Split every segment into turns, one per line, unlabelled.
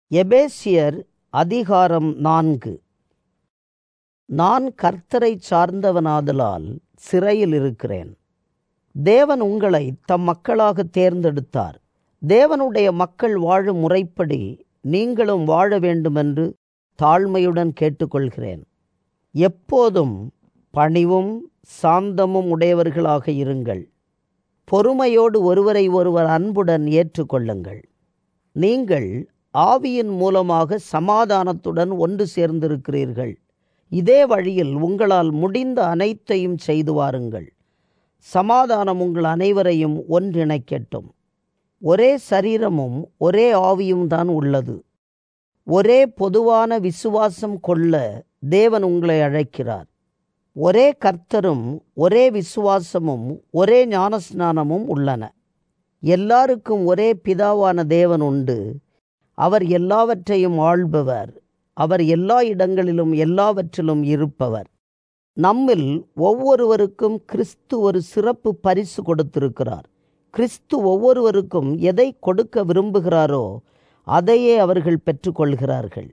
எபேசியர் அதிகாரம் நான்கு நான் கர்த்தரைச் சார்ந்தவனாதலால் சிறையில் இருக்கிறேன் தேவன் உங்களை தம் மக்களாக தேர்ந்தெடுத்தார் தேவனுடைய மக்கள் வாழும் முறைப்படி நீங்களும் வாழ வேண்டுமென்று தாழ்மையுடன் கேட்டுக்கொள்கிறேன் எப்போதும் பணிவும் சாந்தமும் உடையவர்களாக இருங்கள் பொறுமையோடு ஒருவரை ஒருவர் அன்புடன் ஏற்றுக்கொள்ளுங்கள் நீங்கள் ஆவியின் மூலமாக சமாதானத்துடன் ஒன்று சேர்ந்திருக்கிறீர்கள் இதே வழியில் உங்களால் முடிந்த அனைத்தையும் செய்து வாருங்கள் சமாதானம் உங்கள் அனைவரையும் ஒன்றிணைக்கட்டும் ஒரே சரீரமும் ஒரே ஆவியும் தான் உள்ளது ஒரே பொதுவான விசுவாசம் கொள்ள தேவன் உங்களை அழைக்கிறார் ஒரே கர்த்தரும் ஒரே விசுவாசமும் ஒரே ஞானஸ்நானமும் உள்ளன எல்லாருக்கும் ஒரே பிதாவான தேவன் உண்டு அவர் எல்லாவற்றையும் ஆள்பவர் அவர் எல்லா இடங்களிலும் எல்லாவற்றிலும் இருப்பவர் நம்மில் ஒவ்வொருவருக்கும் கிறிஸ்து ஒரு சிறப்பு பரிசு கொடுத்திருக்கிறார் கிறிஸ்து ஒவ்வொருவருக்கும் எதை கொடுக்க விரும்புகிறாரோ அதையே அவர்கள் பெற்றுக்கொள்கிறார்கள்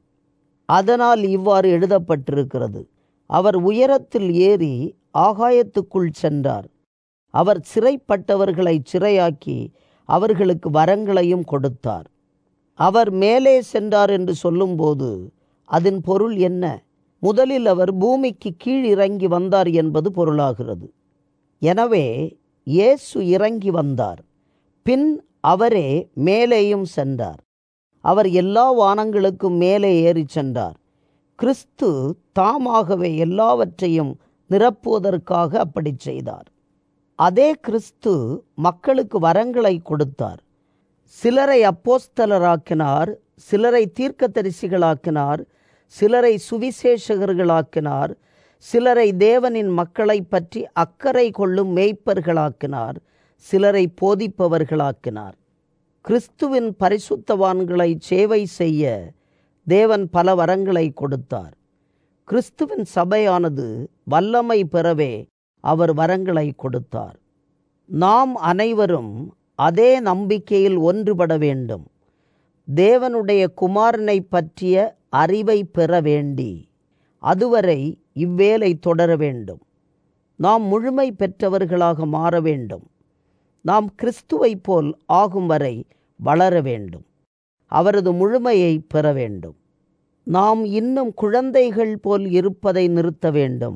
அதனால் இவ்வாறு எழுதப்பட்டிருக்கிறது அவர் உயரத்தில் ஏறி ஆகாயத்துக்குள் சென்றார் அவர் சிறைப்பட்டவர்களை சிறையாக்கி அவர்களுக்கு வரங்களையும் கொடுத்தார் அவர் மேலே சென்றார் என்று சொல்லும்போது அதன் பொருள் என்ன முதலில் அவர் பூமிக்கு கீழ் இறங்கி வந்தார் என்பது பொருளாகிறது எனவே இயேசு இறங்கி வந்தார் பின் அவரே மேலேயும் சென்றார் அவர் எல்லா வானங்களுக்கும் மேலே ஏறி சென்றார் கிறிஸ்து தாமாகவே எல்லாவற்றையும் நிரப்புவதற்காக அப்படி செய்தார் அதே கிறிஸ்து மக்களுக்கு வரங்களை கொடுத்தார் சிலரை அப்போஸ்தலராக்கினார் சிலரை தீர்க்கதரிசிகளாக்கினார் சிலரை சுவிசேஷகர்களாக்கினார் சிலரை தேவனின் மக்களை பற்றி அக்கறை கொள்ளும் மேய்ப்பர்களாக்கினார் சிலரை போதிப்பவர்களாக்கினார் கிறிஸ்துவின் பரிசுத்தவான்களை சேவை செய்ய தேவன் பல வரங்களை கொடுத்தார் கிறிஸ்துவின் சபையானது வல்லமை பெறவே அவர் வரங்களை கொடுத்தார் நாம் அனைவரும் அதே நம்பிக்கையில் ஒன்றுபட வேண்டும் தேவனுடைய குமாரனை பற்றிய அறிவை பெற வேண்டி அதுவரை இவ்வேலை தொடர வேண்டும் நாம் முழுமை பெற்றவர்களாக மாற வேண்டும் நாம் கிறிஸ்துவை போல் ஆகும் வரை வளர வேண்டும் அவரது முழுமையை பெற வேண்டும் நாம் இன்னும் குழந்தைகள் போல் இருப்பதை நிறுத்த வேண்டும்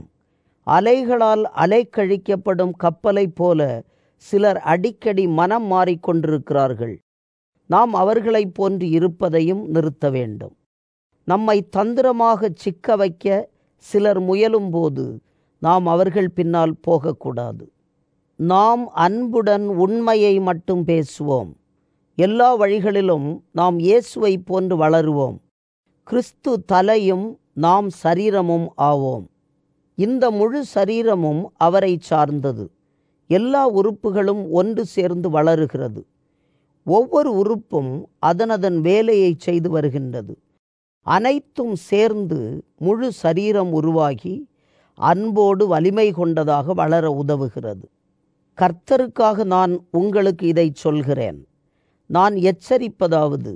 அலைகளால் அலைக்கழிக்கப்படும் கப்பலைப் போல சிலர் அடிக்கடி மனம் மாறிக்கொண்டிருக்கிறார்கள் நாம் அவர்களைப் போன்று இருப்பதையும் நிறுத்த வேண்டும் நம்மை தந்திரமாக சிக்க வைக்க சிலர் முயலும்போது நாம் அவர்கள் பின்னால் போகக்கூடாது நாம் அன்புடன் உண்மையை மட்டும் பேசுவோம் எல்லா வழிகளிலும் நாம் இயேசுவை போன்று வளருவோம் கிறிஸ்து தலையும் நாம் சரீரமும் ஆவோம் இந்த முழு சரீரமும் அவரை சார்ந்தது எல்லா உறுப்புகளும் ஒன்று சேர்ந்து வளருகிறது ஒவ்வொரு உறுப்பும் அதனதன் வேலையை செய்து வருகின்றது அனைத்தும் சேர்ந்து முழு சரீரம் உருவாகி அன்போடு வலிமை கொண்டதாக வளர உதவுகிறது கர்த்தருக்காக நான் உங்களுக்கு இதை சொல்கிறேன் நான் எச்சரிப்பதாவது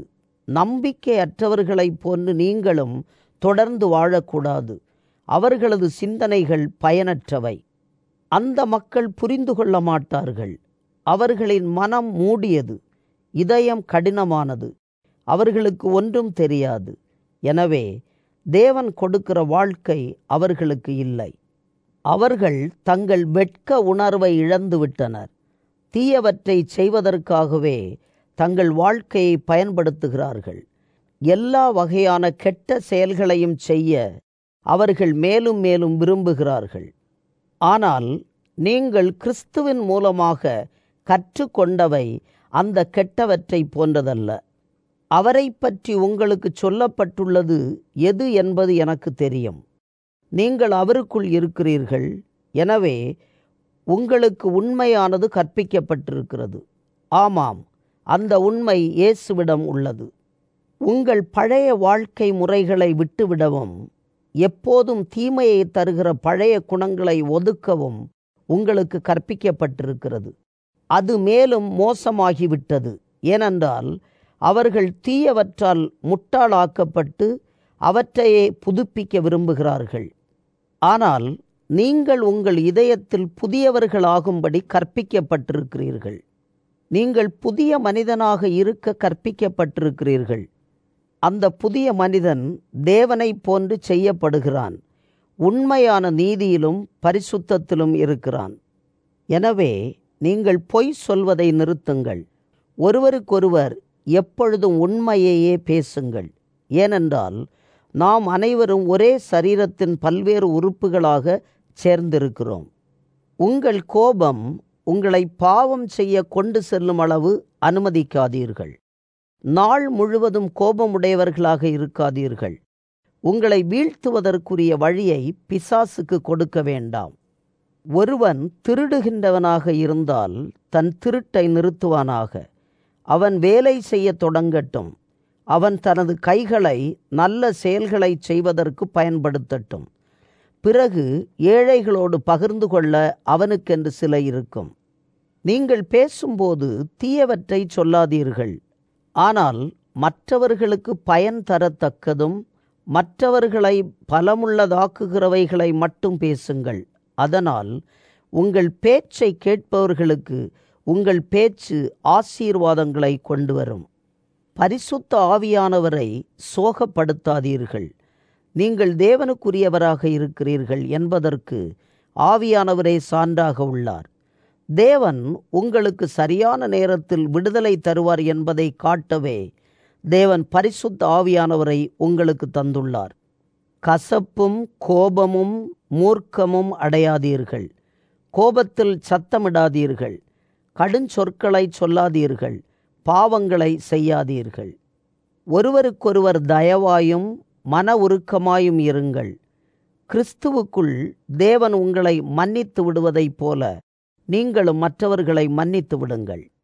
நம்பிக்கையற்றவர்களைப் போன்று நீங்களும் தொடர்ந்து வாழக்கூடாது அவர்களது சிந்தனைகள் பயனற்றவை அந்த மக்கள் புரிந்து கொள்ள மாட்டார்கள் அவர்களின் மனம் மூடியது இதயம் கடினமானது அவர்களுக்கு ஒன்றும் தெரியாது எனவே தேவன் கொடுக்கிற வாழ்க்கை அவர்களுக்கு இல்லை அவர்கள் தங்கள் வெட்க உணர்வை இழந்துவிட்டனர் தீயவற்றை செய்வதற்காகவே தங்கள் வாழ்க்கையை பயன்படுத்துகிறார்கள் எல்லா வகையான கெட்ட செயல்களையும் செய்ய அவர்கள் மேலும் மேலும் விரும்புகிறார்கள் ஆனால் நீங்கள் கிறிஸ்துவின் மூலமாக கற்றுக்கொண்டவை அந்த கெட்டவற்றை போன்றதல்ல அவரை பற்றி உங்களுக்கு சொல்லப்பட்டுள்ளது எது என்பது எனக்கு தெரியும் நீங்கள் அவருக்குள் இருக்கிறீர்கள் எனவே உங்களுக்கு உண்மையானது கற்பிக்கப்பட்டிருக்கிறது ஆமாம் அந்த உண்மை இயேசுவிடம் உள்ளது உங்கள் பழைய வாழ்க்கை முறைகளை விட்டுவிடவும் எப்போதும் தீமையை தருகிற பழைய குணங்களை ஒதுக்கவும் உங்களுக்கு கற்பிக்கப்பட்டிருக்கிறது அது மேலும் மோசமாகிவிட்டது ஏனென்றால் அவர்கள் தீயவற்றால் முட்டாளாக்கப்பட்டு அவற்றையே புதுப்பிக்க விரும்புகிறார்கள் ஆனால் நீங்கள் உங்கள் இதயத்தில் புதியவர்களாகும்படி கற்பிக்கப்பட்டிருக்கிறீர்கள் நீங்கள் புதிய மனிதனாக இருக்க கற்பிக்கப்பட்டிருக்கிறீர்கள் அந்த புதிய மனிதன் தேவனைப் போன்று செய்யப்படுகிறான் உண்மையான நீதியிலும் பரிசுத்தத்திலும் இருக்கிறான் எனவே நீங்கள் பொய் சொல்வதை நிறுத்துங்கள் ஒருவருக்கொருவர் எப்பொழுதும் உண்மையையே பேசுங்கள் ஏனென்றால் நாம் அனைவரும் ஒரே சரீரத்தின் பல்வேறு உறுப்புகளாக சேர்ந்திருக்கிறோம் உங்கள் கோபம் உங்களை பாவம் செய்ய கொண்டு செல்லும் அளவு அனுமதிக்காதீர்கள் நாள் முழுவதும் கோபமுடையவர்களாக இருக்காதீர்கள் உங்களை வீழ்த்துவதற்குரிய வழியை பிசாசுக்கு கொடுக்க வேண்டாம் ஒருவன் திருடுகின்றவனாக இருந்தால் தன் திருட்டை நிறுத்துவானாக அவன் வேலை செய்ய தொடங்கட்டும் அவன் தனது கைகளை நல்ல செயல்களை செய்வதற்கு பயன்படுத்தட்டும் பிறகு ஏழைகளோடு பகிர்ந்து கொள்ள அவனுக்கென்று சில இருக்கும் நீங்கள் பேசும்போது தீயவற்றை சொல்லாதீர்கள் ஆனால் மற்றவர்களுக்கு பயன் தரத்தக்கதும் மற்றவர்களை பலமுள்ளதாக்குகிறவைகளை மட்டும் பேசுங்கள் அதனால் உங்கள் பேச்சை கேட்பவர்களுக்கு உங்கள் பேச்சு ஆசீர்வாதங்களை கொண்டு வரும் பரிசுத்த ஆவியானவரை சோகப்படுத்தாதீர்கள் நீங்கள் தேவனுக்குரியவராக இருக்கிறீர்கள் என்பதற்கு ஆவியானவரே சான்றாக உள்ளார் தேவன் உங்களுக்கு சரியான நேரத்தில் விடுதலை தருவார் என்பதை காட்டவே தேவன் பரிசுத்த ஆவியானவரை உங்களுக்கு தந்துள்ளார் கசப்பும் கோபமும் மூர்க்கமும் அடையாதீர்கள் கோபத்தில் சத்தமிடாதீர்கள் கடுஞ்சொற்களை சொல்லாதீர்கள் பாவங்களை செய்யாதீர்கள் ஒருவருக்கொருவர் தயவாயும் மன உருக்கமாயும் இருங்கள் கிறிஸ்துவுக்குள் தேவன் உங்களை மன்னித்து விடுவதைப் போல நீங்களும் மற்றவர்களை மன்னித்து விடுங்கள்